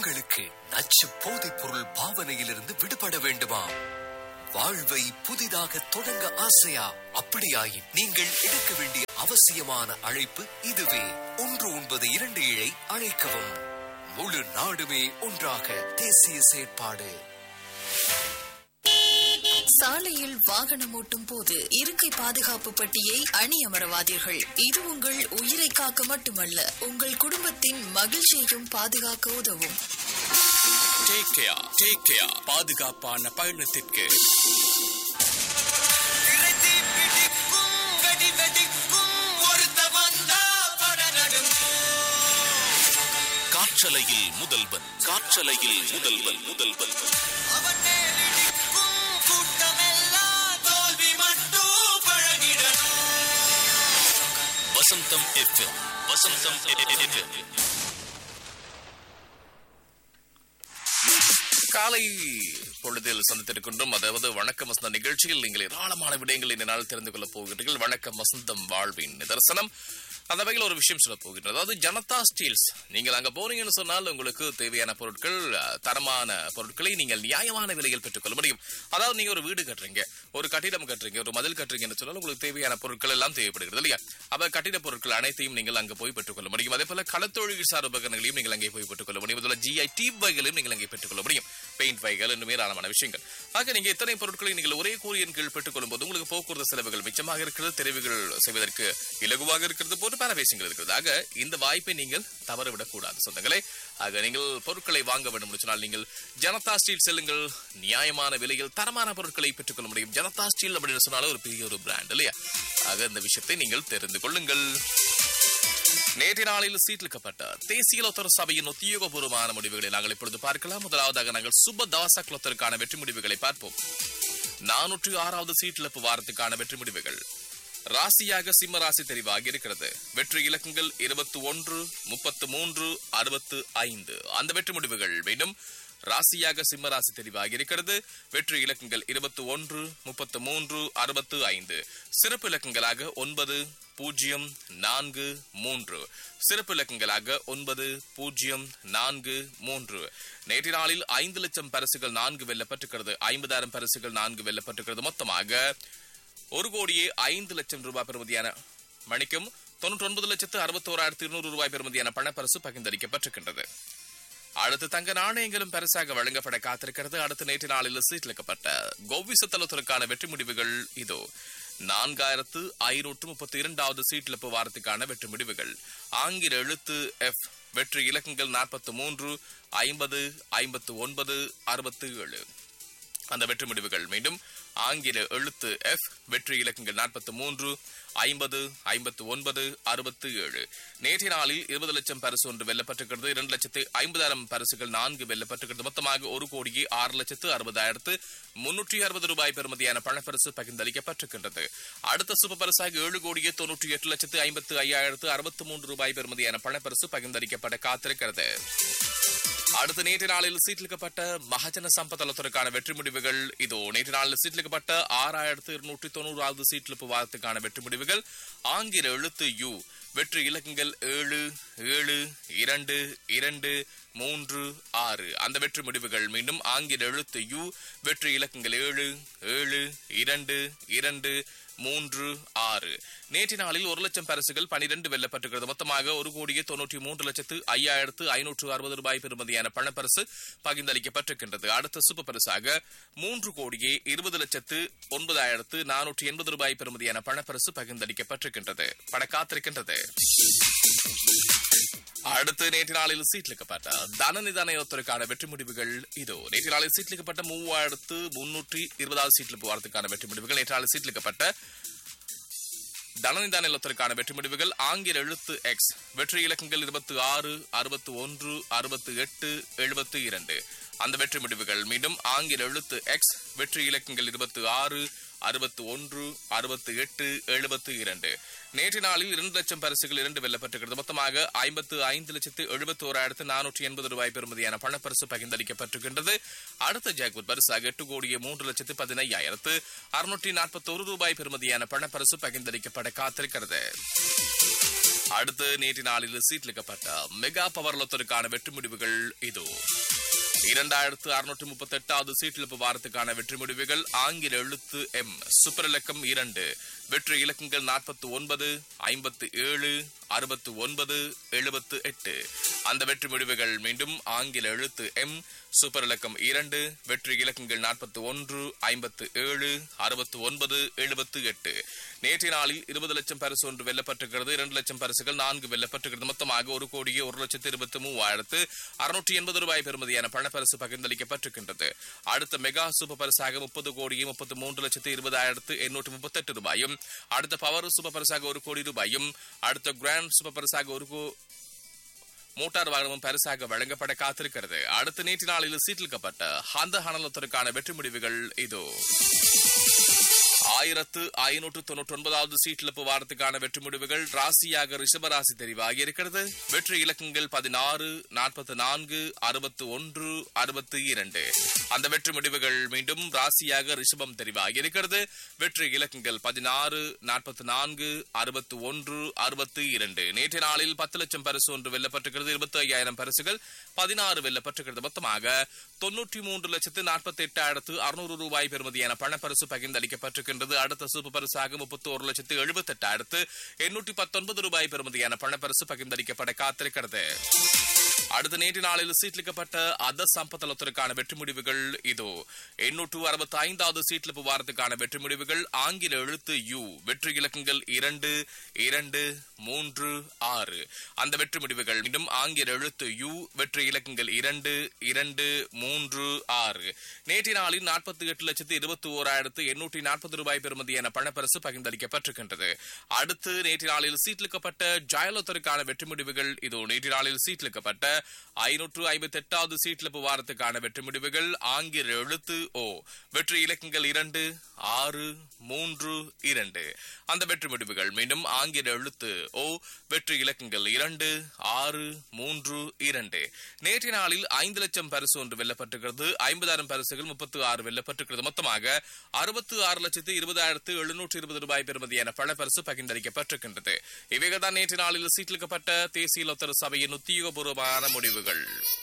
உங்களுக்கு நச்சு போதைப் பொருள் பாவனையிலிருந்து விடுபட வேண்டுமா வாழ்வை புதிதாக தொடங்க ஆசையா அப்படியாயின் நீங்கள் எடுக்க வேண்டிய அவசியமான அழைப்பு இதுவே ஒன்று ஒன்பது இரண்டு ஏழை அழைக்கவும் முழு நாடுமே ஒன்றாக தேசிய செயற்பாடு சாலையில் வாகனம் ஓட்டும் போது இருக்கை பாதுகாப்பு பட்டியை அணியமரவாதீர்கள் இது உங்கள் உயிரை காக்க மட்டுமல்ல உங்கள் குடும்பத்தின் மகிழ்ச்சியையும் பாதுகாக்க உதவும் டேக் கேர் டேக் கேர் பாதுகாப்பான பயணத்திற்கு காற்றலையில் முதல்வன் காற்றலையில் முதல்வன் முதல்வன் வசந்தம் எஃப்எம் வசந்தம் எஃப்எம் காலை பொழுதில் சந்தித்திருக்கின்றோம் அதாவது வணக்கம் வசந்த நிகழ்ச்சியில் நீங்கள் ஏராளமான விடயங்களை இந்த நாள் தெரிந்து கொள்ளப் போகிறீர்கள் வணக்கம் வசந்தம் வாழ்வின் நிதர்சனம் அந்த வகையில் ஒரு விஷயம் சொல்ல போகின்றது அதாவது ஜனதா ஸ்டீல்ஸ் நீங்கள் அங்க போனீங்கன்னு சொன்னால் உங்களுக்கு தேவையான பொருட்கள் அஹ், தரமான பொருட்களை நீங்கள் நியாயமான விலையில் பெற்றுக்கொள்ள முடியும் அதாவது நீங்க ஒரு வீடு கட்டுறீங்க ஒரு கட்டிடம் கட்டுறீங்க ஒரு மதில் கட்டுறீங்கன்னு சொன்னால் உங்களுக்கு தேவையான பொருட்கள் எல்லாம் தேவைப்படுகிறது இல்லையா அப்ப கட்டிட பொருட்கள் அனைத்தையும் நீங்கள் அங்க போய் பெற்றுக்கொள்ள முடியும் அதே போல களத்தொழில் சார் உபகரணங்களையும் நீங்கள் அங்கே போய் பெற்றுக்கொள்ள முடியும் அதுல ஜிஐ டீப் வகைகளையும் நீங்கள் அங்கே பெற்றுக்கொள்ள முடியும் பெயிண்ட் வகைகள் இன்னும் ஏராளமான விஷயங்கள் ஆக நீங்க இத்தனை பொருட்களை நீங்கள் ஒரே கூறியின் கீழ் பெற்றுக்கொள்ளும் போது உங்களுக்கு போக்குவரத்து செலவுகள் மிச்சமாக இருக்கிறது தெரிவுகள் செய்வதற்கு இலகுவாக இருக்கிறது போன்று பல விஷயங்கள் இருக்கிறது ஆக இந்த வாய்ப்பை நீங்கள் தவறவிடக் கூடாது சொந்தங்களே ஆக நீங்கள் பொருட்களை வாங்க வேண்டும் என்று சொன்னால் நீங்கள் ஜனதா ஸ்டீல் செல்லுங்கள் நியாயமான விலையில் தரமான பொருட்களை பெற்றுக்கொள்ள முடியும் ஜனதா ஸ்டீல் அப்படின்னு சொன்னாலும் ஒரு பெரிய ஒரு பிராண்ட் இல்லையா ஆக இந்த விஷயத்தை நீங்கள் தெரிந்து கொள்ளுங்கள் நேற்று நாளில் சீட்டிலிக்கப்பட்ட தேசிய லொத்தர் சபையின் உத்தியோகபூர்வமான முடிவுகளை நாங்கள் இப்பொழுது பார்க்கலாம் முதலாவதாக நாங்கள் சுபதாச லொத்தருக்கான வெற்றி முடிவுகளை பார்ப்போம் நானூற்று ஆறாவது சீட்டிழப்பு வாரத்துக்கான வெற்றி முடிவுகள் ராசியாக சிம்ம ராசி தெரிவாகி இருக்கிறது வெற்றி இலக்கங்கள் இருபத்தி ஒன்று முப்பத்து மூன்று அறுபத்து ஐந்து அந்த வெற்றி முடிவுகள் மீண்டும் ராசியாக சிம்ம ராசி தெரிவாகி இருக்கிறது வெற்றி இலக்கங்கள் இருபத்தி ஒன்று முப்பத்து மூன்று அறுபத்து ஐந்து சிறப்பு இலக்கங்களாக ஒன்பது பூஜ்ஜியம் நான்கு மூன்று சிறப்பு இலக்கங்களாக ஒன்பது பூஜ்ஜியம் நான்கு மூன்று நேற்று நாளில் ஐந்து லட்சம் பரிசுகள் நான்கு வெல்லப்பட்டிருக்கிறது ஐம்பதாயிரம் பரிசுகள் நான்கு வெல்லப்பட்டிருக்கிறது மொத்தமாக ஒரு கோடியே ஐந்து லட்சம் ரூபாய் பெறுமதியான மணிக்கும் தொண்ணூற்றி ஒன்பது லட்சத்து அறுபத்தோராயிரத்து இருநூறு ரூபாய் பெறுமதியான பணப்பரிசு பகிர்ந்தளிக்கப்பட்டிருக்கின்றது அடுத்து தங்க நாணயங்களும் பரிசாக வழங்கப்பட காத்திருக்கிறது அடுத்த நேற்று நாளில் சீட்டிலிக்கப்பட்ட கோவிச தளத்திற்கான வெற்றி முடிவுகள் இதோ நான்காயிரத்து ஐநூற்று முப்பத்தி இரண்டாவது சீட்டிழப்பு வாரத்துக்கான வெற்றி முடிவுகள் ஆங்கில எழுத்து எஃப் வெற்றி இலக்கங்கள் நாற்பத்து மூன்று ஐம்பது ஐம்பத்து ஒன்பது அறுபத்து ஏழு அந்த வெற்றி முடிவுகள் மீண்டும் ஆங்கில எழுத்து எஃப் வெற்றி இலக்கங்கள் நாற்பத்தி மூன்று ஐம்பது ஐம்பத்து ஒன்பது அறுபத்து ஏழு நேற்றைய நாளில் இருபது லட்சம் பரிசு ஒன்று வெல்லப்பட்டிருக்கிறது இரண்டு லட்சத்து ஐம்பதாயிரம் பரிசுகள் நான்கு வெல்லப்பட்டிருக்கிறது மொத்தமாக ஒரு கோடியே ஆறு லட்சத்து அறுபதாயிரத்து முன்னூற்றி அறுபது ரூபாய் பெறுமதியான பணப்பரிசு பகிர்ந்தளிக்கப்பட்டிருக்கின்றது அடுத்த சூப்பர் பரிசாக ஏழு கோடியே தொன்னூற்றி எட்டு லட்சத்து ஐம்பத்து ஐயாயிரத்து அறுபத்து மூன்று ரூபாய் பெறுமதியான பணப்பரிசு பகிர்ந்தளிக்கப்பட காத்திருக்கிறது அடுத்த நேற்று நாளில் சீட்டிலிக்கப்பட்ட மகஜன சம்பத்தலத்திற்கான வெற்றி முடிவுகள் இதோ நேற்று நாளில் சீட்டிலிக்கப்பட்ட ஆறாயிரத்து இருநூற்றி தொண்ணூறாவது சீட்டிலிப்பு வாரத்துக்கான வெற்றி முடிவுகள் ஆங்கில எழுத்து யு வெற்றி இலக்கங்கள் ஏழு ஏழு இரண்டு இரண்டு மூன்று ஆறு அந்த வெற்றி முடிவுகள் மீண்டும் ஆங்கில எழுத்து யு வெற்றி இலக்கங்கள் ஏழு ஏழு இரண்டு இரண்டு மூன்று ஆறு நேற்று நாளில் ஒரு லட்சம் பரிசுகள் பனிரெண்டு வெல்லப்பட்டிருக்கிறது மொத்தமாக ஒரு கோடியே தொன்னூற்றி மூன்று லட்சத்து ஐயாயிரத்து ஐநூற்று அறுபது ரூபாய் பெறுமதியான பணப்பரிசு பகிர்ந்தளிக்கப்பட்டிருக்கின்றது அடுத்த சூப்பர் பரிசாக மூன்று கோடியே இருபது லட்சத்து ஒன்பதாயிரத்து நானூற்றி எண்பது ரூபாய் பெறுமதியான பணப்பரிசு பகிர்ந்தளிக்கப்பட்டிருக்கின்றது பட காத்திருக்கின்றது அடுத்து நேற்று நாளில் சீட்லிக்கப்பட்ட தனநிதானத்திற்கான வெற்றி முடிவுகள் இதோ நேற்று நாளில் சீட்லிக்கப்பட்ட மூவாயிரத்து முன்னூற்றி இருபதாவது சீட்லிப்பு வாரத்துக்கான வெற்றி முடிவுகள் நேற்று நாளில் சீட்லிக்கப்பட்ட தனநிதான நிலத்திற்கான வெற்றி முடிவுகள் ஆங்கில எழுத்து எக்ஸ் வெற்றி இலக்கங்கள் இருபத்தி ஆறு அறுபத்தி ஒன்று அறுபத்தி எட்டு எழுபத்தி இரண்டு அந்த வெற்றி முடிவுகள் மீண்டும் ஆங்கில எழுத்து எக்ஸ் வெற்றி இலக்கங்கள் இருபத்தி ஆறு அறுபத்தி ஒன்று அறுபத்தி எட்டு எழுபத்தி இரண்டு நேற்று நாளில் இரண்டு லட்சம் பரிசுகள் இரண்டு வெல்லப்பட்டிருக்கிறது மொத்தமாக ஐம்பத்து ஐந்து லட்சத்து எழுபத்தி ஓராயிரத்து நானூற்றி எண்பது ரூபாய் பெறுமதியான பணப்பரிசு பகிர்ந்தளிக்கப்பட்டிருக்கின்றது அடுத்த ஜாக்புட் பரிசாக எட்டு கோடியே மூன்று லட்சத்து பதினையாயிரத்து அறுநூற்றி நாற்பத்தோரு ரூபாய் பெறுமதியான பணப்பரிசு பகிர்ந்தளிக்கப்பட காத்திருக்கிறது அடுத்து நேற்று நாளில் சீட்லிக்கப்பட்ட மெகா பவர் லொத்தருக்கான வெற்றி முடிவுகள் இதோ இரண்டாயிரத்து அறுநூற்று முப்பத்தி எட்டாவது சீட்டிழப்பு வாரத்துக்கான வெற்றி முடிவுகள் ஆங்கில எழுத்து எம் சூப்பர் இலக்கம் இரண்டு வெற்றி இலக்கங்கள் நாற்பத்தி ஒன்பது ஐம்பத்து ஏழு அறுபத்து ஒன்பது எழுபத்து எட்டு அந்த வெற்றி முடிவுகள் மீண்டும் ஆங்கில எழுத்து எம் சூப்பர் இலக்கம் இரண்டு வெற்றி இலக்கங்கள் நாற்பத்தி ஒன்று ஐம்பத்து ஏழு அறுபத்து ஒன்பது எழுபத்து எட்டு நேற்றைய நாளில் இருபது லட்சம் பரிசு ஒன்று வெல்லப்பட்டிருக்கிறது இரண்டு லட்சம் பரிசுகள் நான்கு வெல்லப்பட்டிருக்கிறது மொத்தமாக ஒரு கோடியே ஒரு லட்சத்து இருபத்தி மூவாயிரத்து அறுநூற்றி எண்பது ரூபாய் பெறுமதியான பணப்பரிசு பகிர்ந்தளிக்கப்பட்டிருக்கின்றது அடுத்த மெகா சூப்பர் பரிசாக முப்பது கோடியே முப்பத்து மூன்று லட்சத்து இருபதாயிரத்து எண்ணூற்று முப்பத்தெட்டு ரூபாயும் அடுத்த பவர் சூப்பர் பரிசாக ஒரு கோடி ரூபாயும் அடுத்த கிராண்ட் சூப்பர் பரிசாக ஒரு கோ மோட்டார் வாகனமும் பரிசாக வழங்கப்பட காத்திருக்கிறது அடுத்த நேற்று நாளில் சீட்டிலிக்கப்பட்ட அந்த ஹனலத்திற்கான வெற்றி முடிவுகள் இதோ ஆயிரத்து ஐநூற்று தொன்னூற்றி ஒன்பதாவது சீட்டிழப்பு வாரத்துக்கான வெற்றி முடிவுகள் ராசியாக ரிஷபராசி தெரிவாகி இருக்கிறது வெற்றி இலக்கங்கள் பதினாறு நாற்பத்தி நான்கு அறுபத்து ஒன்று அறுபத்தி இரண்டு அந்த வெற்றி முடிவுகள் மீண்டும் ராசியாக ரிஷபம் தெரிவாகி இருக்கிறது வெற்றி இலக்கங்கள் பதினாறு நாற்பத்தி நான்கு அறுபத்து ஒன்று அறுபத்தி இரண்டு நேற்றைய நாளில் பத்து லட்சம் பரிசு ஒன்று வெல்லப்பட்டிருக்கிறது இருபத்தி ஐயாயிரம் பரிசுகள் பதினாறு வெல்லப்பட்டிருக்கிறது மொத்தமாக தொன்னூற்றி மூன்று லட்சத்து நாற்பத்தி எட்டாயிரத்து அறுநூறு ரூபாய் பெறுமதியான பணப்பரிசு பகிர்ந்தளிக்கப்பட்டிருக்கின்றது அடுத்த சூப்பர் பரிசாக முப்பத்தி ஒரு லட்சத்து எழுபத்தி எட்டாயிரத்து எண்ணூற்றி பத்தொன்பது ரூபாய் பெறுமதியான பணப்பரிசு பகிர்ந்தளிக்கப்பட காத்திருக்கிறது அடுத்த நேற்று நாளில் சீட்லிக்கப்பட்ட அத சம்பத்தலத்திற்கான வெற்றி முடிவுகள் இதோ எண்ணூற்று அறுபத்தி ஐந்தாவது சீட்லிப்பு வாரத்துக்கான வெற்றி முடிவுகள் ஆங்கில எழுத்து யு வெற்றி இலக்கங்கள் இரண்டு இரண்டு மூன்று ஆறு அந்த வெற்றி முடிவுகள் மீண்டும் ஆங்கில எழுத்து யு வெற்றி இலக்கங்கள் இரண்டு இரண்டு மூன்று ஆறு நேற்று நாளில் நாற்பத்தி எட்டு லட்சத்து இருபத்தி ஓராயிரத்து எண்ணூற்றி நாற்பது ரூபாய் பெறுமதியான பணப்பரிசு பகிர்ந்தளிக்கப்பட்டிருக்கின்றது அடுத்து நேற்று நாளில் சீட்லிக்கப்பட்ட ஜாயலோத்தருக்கான வெற்றி முடிவுகள் இதோ நேற்று நாளில் சீட்லிக்கப்பட்ட ஐநூற்று ஐம்பத்தி எட்டாவது சீட்லிப்பு வாரத்துக்கான வெற்றி முடிவுகள் ஆங்கில எழுத்து ஓ வெற்றி இலக்கங்கள் இரண்டு ஆறு மூன்று இரண்டு அந்த வெற்றி முடிவுகள் மீண்டும் ஆங்கில எழுத்து ஓ வெற்றி இலக்கங்கள் இரண்டு ஆறு மூன்று இரண்டு நேற்றைய நாளில் ஐந்து லட்சம் பரிசு ஒன்று வெல்லப்பட்டிருக்கிறது ஐம்பதாயிரம் பரிசுகள் முப்பத்து ஆறு வெல்லப்பட்டிருக்கிறது மொத்தமாக அறுபத்து ஆறு லட்சத்து இருபதாயிரத்து எழுநூற்று இருபது ரூபாய் பெறுமதியான பணப்பரிசு பகிர்ந்தளிக்கப்பட்டிருக்கின்றது இவைகள் தான் நேற்று நாளில் சீட்டிலிக்கப்பட்ட தேசிய லொத்தர் சபையின் உத்தியோகபூர்வமான முடிவுகள்